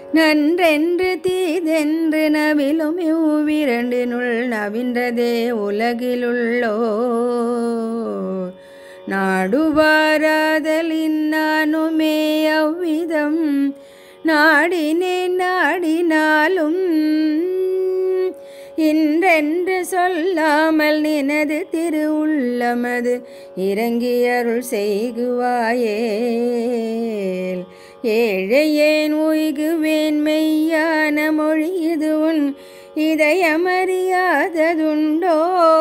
நன்றென்று தீதென்று நவிலும் இவ்விரண்டினுள் நவின்றதே உலகிலுள்ளோ நாடுவாராதலின் நானுமே அவ்விதம் நாடினேன் நாடினாலும் இன்றென்று சொல்லாமல் நினது திரு உள்ளமது இறங்கியருள் செய்குவாயேல் ஏழையேன் உய்குவேன் மெய்யான மொழி இது உன் இதயமறியாததுண்டோ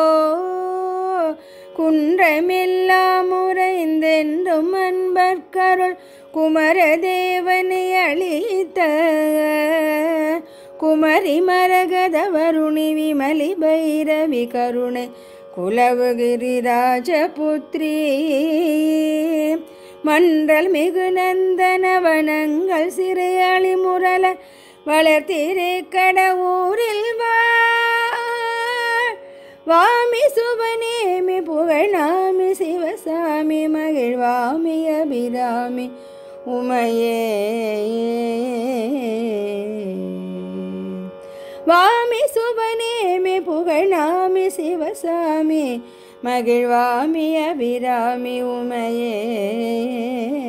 குன்றமெல்லாம் உறைந்தென்றும் அன்பர்கருள் குமரதேவனை அளித்த குமரி மரகத வருணி விமலி பைரவி கருணை குலவுகிரிராஜபுத்ரி மன்றல் மிகு நந்தனவனங்கள் சிறையாளி முரல வளர்த்திரே கடவுரில் வா வாமி சுபநேமி புகழாமி சிவசாமி மகிழ்வாமி அபிராமி உமையே வாமி சுபநேமி புகழாமி சிவசாமி மகிழ்வாமி அபிராமி உமையே